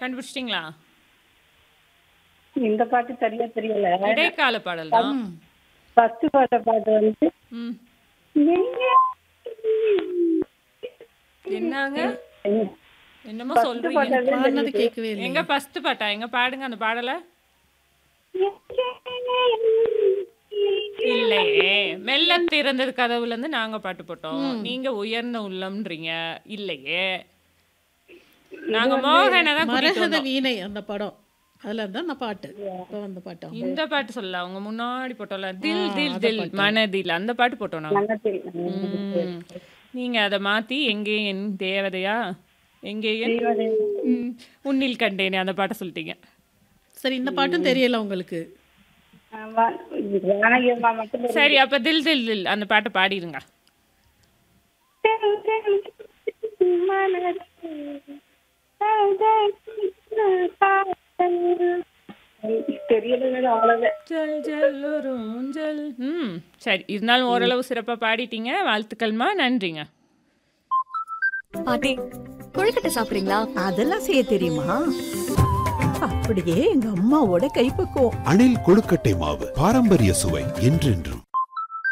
கண்டுபிடிச்சிட்டிங்களா இந்த பாட்டு சரியா தெரியல இடைக்கால பாடல் தான் ஃபர்ஸ்ட் பாட்ட பாட்டு வந்து ம் எங்கே என்னங்க என்னமோ First சொல்றீங்க பாட்டு பாடினது கேட்கவே இல்லை எங்க ஃபர்ஸ்ட் பாட்டா எங்க பாடுங்க அந்த பாடல இல்லையே மெல்ல திறந்தது கதவுல இருந்து நாங்க பாட்டு போட்டோம் நீங்க உயர்ந்த உள்ளம்ன்றீங்க இல்லையே நாங்க மோகனை தான் கூட்டிட்டு மரகத வந்தோம். வீணை அந்த படம் அதுல தான் நான் பாட்டு இப்போ அந்த பாட்டு இந்த பாட்டு சொல்லல அவங்க முன்னாடி போட்டோம்ல தில் தில் தில் மனதில் அந்த பாட்டு போட்டோம் நாங்க நல்லா தெரியும் ம். நீங்க அதை மாத்தி எங்கே என் தேவதையா எங்கே என் ம், உன்னில் கண்டேனே அந்த பாட்டை சொல்லிட்டீங்க சரி இந்த பாட்டும் தெரியல உங்களுக்கு ஆமா ஜானகியம்மா மட்டும் தெரியும். சரி அப்ப தில் தில் தில் அந்த பாட்டை பாடிடுங்க தெரியல அவ்வளவு ஜல் ஜல் ஒரு ஊஞ்சல் ம் சரி இருந்தாலும் ஓரளவு சிறப்பா பாடிட்டீங்க வாழ்த்துக்கள்மா நன்றிங்க பாட்டி கொழுக்கட்டை சாப்பிடுறீங்களா அதெல்லாம் செய்ய தெரியுமா அப்படியே எங்க அம்மாவோட கைப்பக்குவம் அணில் கொழுக்கட்டை மாவு பாரம்பரிய சுவை என்றென்றும்